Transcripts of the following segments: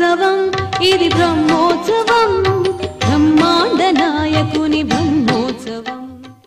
బ్రహ్మోత్సవం ఇది బ్రహ్మోత్సవం బ్రహ్మాండ నాయకుని బ్రహ్మోత్సవం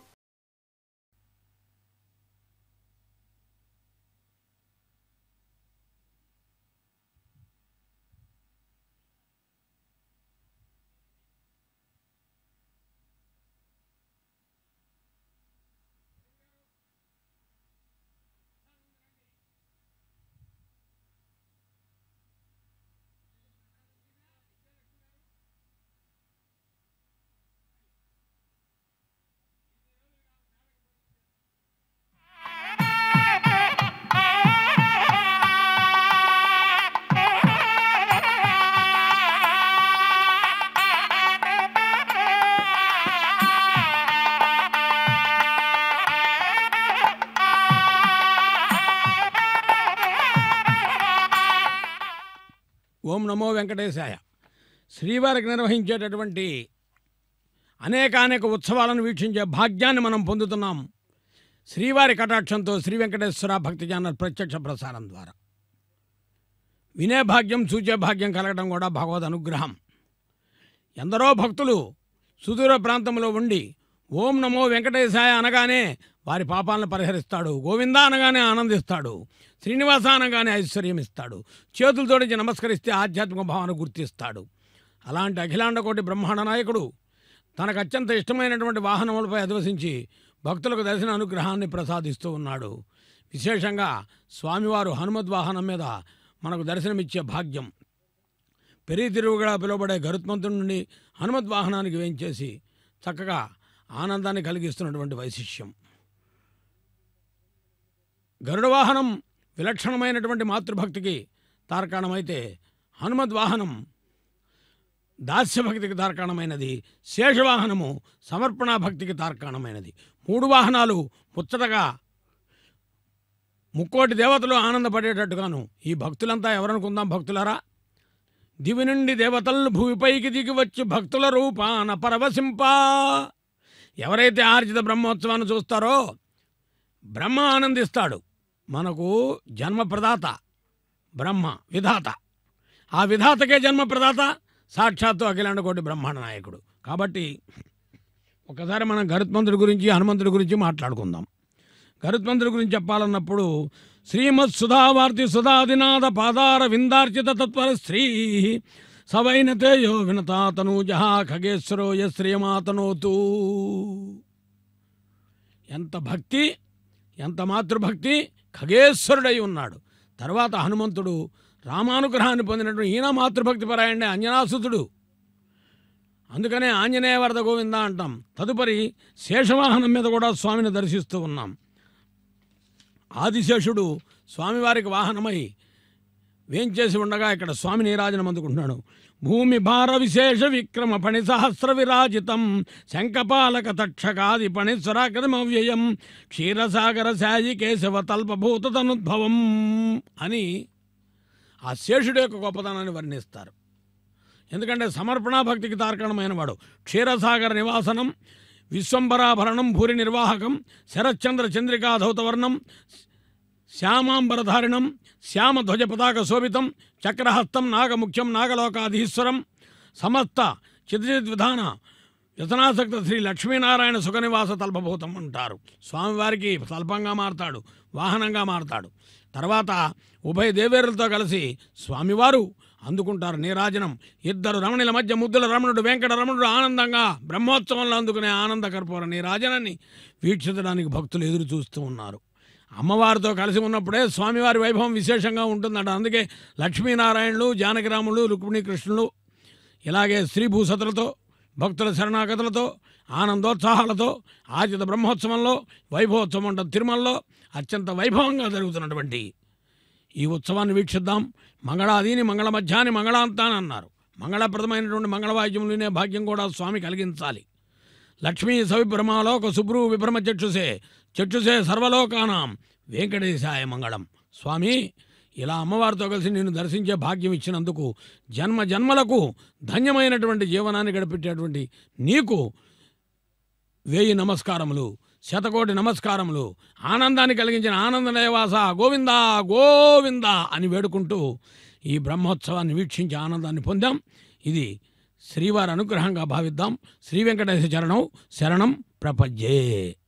ఓం నమో వెంకటేశాయ శ్రీవారికి నిర్వహించేటటువంటి అనేకానేక ఉత్సవాలను వీక్షించే భాగ్యాన్ని మనం పొందుతున్నాం శ్రీవారి కటాక్షంతో శ్రీ వెంకటేశ్వర భక్తి ఛానల్ ప్రత్యక్ష ప్రసారం ద్వారా వినే భాగ్యం చూచే భాగ్యం కలగడం కూడా భగవద్ అనుగ్రహం ఎందరో భక్తులు సుదూర ప్రాంతంలో ఉండి ఓం నమో వెంకటేశాయ అనగానే వారి పాపాలను పరిహరిస్తాడు గోవింద అనగానే ఆనందిస్తాడు శ్రీనివాస అనగానే ఐశ్వర్యం ఇస్తాడు చేతులతోడించి నమస్కరిస్తే ఆధ్యాత్మిక భావన గుర్తిస్తాడు అలాంటి అఖిలాండకోటి బ్రహ్మాండ నాయకుడు తనకు అత్యంత ఇష్టమైనటువంటి వాహనములపై అధివసించి భక్తులకు దర్శన అనుగ్రహాన్ని ప్రసాదిస్తూ ఉన్నాడు విశేషంగా స్వామివారు హనుమద్ వాహనం మీద మనకు దర్శనమిచ్చే భాగ్యం పెరిగి తిరుగుగా పిలువబడే గరుత్మంతుడి నుండి హనుమద్ వాహనానికి వేయించేసి చక్కగా ఆనందాన్ని కలిగిస్తున్నటువంటి వైశిష్యం గరుడ వాహనం విలక్షణమైనటువంటి మాతృభక్తికి తార్కాణమైతే హనుమద్ వాహనం దాస్యభక్తికి తార్కాణమైనది శేషవాహనము సమర్పణా భక్తికి తార్కాణమైనది మూడు వాహనాలు ముచ్చటగా ముక్కోటి దేవతలు ఆనందపడేటట్టుగాను ఈ భక్తులంతా ఎవరనుకుందాం భక్తులరా దివి నుండి దేవతలను భూమిపైకి దిగి వచ్చి భక్తుల రూపాన పరవశింప ఎవరైతే ఆర్జిత బ్రహ్మోత్సవాన్ని చూస్తారో బ్రహ్మ ఆనందిస్తాడు మనకు జన్మ ప్రదాత బ్రహ్మ విధాత ఆ విధాతకే జన్మ ప్రదాత సాక్షాత్తు అఖిలాండకోటి బ్రహ్మాండ నాయకుడు కాబట్టి ఒకసారి మనం గరుత్మంతుడి గురించి హనుమంతుడి గురించి మాట్లాడుకుందాం గరుత్మంతుడి గురించి చెప్పాలన్నప్పుడు శ్రీమత్ సుధావార్తి సుధాదినాథ పాదార విందార్చిత తత్వర స్త్రీ సవైనతే యో వినతా తనూజ ఖగేశ్వరో యశ్రియమాతనోతు ఎంత భక్తి ఎంత మాతృభక్తి ఖగేశ్వరుడై ఉన్నాడు తర్వాత హనుమంతుడు రామానుగ్రహాన్ని పొందినటువంటి ఈయన మాతృభక్తి పరాయండి అంజనాసుతుడు అందుకనే ఆంజనేయ వరద గోవింద అంటాం తదుపరి శేషవాహనం మీద కూడా స్వామిని దర్శిస్తూ ఉన్నాం ఆదిశేషుడు స్వామివారికి వాహనమై వేంచేసి ఉండగా ఇక్కడ స్వామి నీరాజనం అందుకుంటున్నాడు భూమి భార విశేష విక్రమ పణి సహస్ర విరాజితం శంఖపాలక తక్షకాది పణి స్వరాకృతమవ్యయం క్షీరసాగర శాయి కేశవ తల్పభూత తనుద్భవం అని ఆ శేషుడు యొక్క గొప్పతనాన్ని వర్ణిస్తారు ఎందుకంటే సమర్పణా భక్తికి తార్కణమైన వాడు క్షీరసాగర నివాసనం విశ్వంబరాభరణం భూరి నిర్వాహకం శరశ్చంద్ర చంద్రికా ధౌతవర్ణం శ్యామాంబరధారిణం శ్యామ ధ్వజ పతాక శోభితం చక్రహస్తం నాగముఖ్యం నాగలోకాధీశ్వరం సమస్త చిత్రిత్ విధాన వ్యసనాసక్త శ్రీ లక్ష్మీనారాయణ సుఖనివాస తల్పభూతం అంటారు స్వామివారికి తల్పంగా మారతాడు వాహనంగా మారతాడు తర్వాత ఉభయ దేవేరులతో కలిసి స్వామివారు అందుకుంటారు నీరాజనం ఇద్దరు రమణుల మధ్య ముద్దుల రమణుడు వెంకట రమణుడు ఆనందంగా బ్రహ్మోత్సవంలో అందుకునే ఆనంద కర్పూర నీరాజనాన్ని వీక్షించడానికి భక్తులు ఎదురు చూస్తూ ఉన్నారు అమ్మవారితో కలిసి ఉన్నప్పుడే స్వామివారి వైభవం విశేషంగా ఉంటుందట అందుకే లక్ష్మీనారాయణులు జానకిరాములు రుక్మిణీ కృష్ణులు ఇలాగే స్త్రీ భూసతులతో భక్తుల శరణాగతులతో ఆనందోత్సాహాలతో ఆచిత బ్రహ్మోత్సవంలో వైభవోత్సవం ఉంటుంది తిరుమలలో అత్యంత వైభవంగా జరుగుతున్నటువంటి ఈ ఉత్సవాన్ని వీక్షిద్దాం మంగళాదీని మంగళ మధ్యాన్ని మంగళాంతాన్ని అన్నారు మంగళప్రదమైనటువంటి మంగళవాద్యం వినే భాగ్యం కూడా స్వామి కలిగించాలి లక్ష్మీ సవిభ్రమాలోక సుబ్రు విభ్రమ చక్షుసే చక్షుసే సర్వలోకానాం వెంకటేశాయ మంగళం స్వామి ఇలా అమ్మవారితో కలిసి నిన్ను దర్శించే భాగ్యం ఇచ్చినందుకు జన్మ జన్మలకు ధన్యమైనటువంటి జీవనాన్ని గడిపెట్టేటువంటి నీకు వేయి నమస్కారములు శతకోటి నమస్కారములు ఆనందాన్ని కలిగించిన ఆనంద నివాస గోవిందా గోవిందా అని వేడుకుంటూ ఈ బ్రహ్మోత్సవాన్ని వీక్షించి ఆనందాన్ని పొందాం ఇది శ్రీవారి అనుగ్రహంగా భావిద్దాం శ్రీ వెంకటేశ్వర చరణం శరణం ప్రపంచే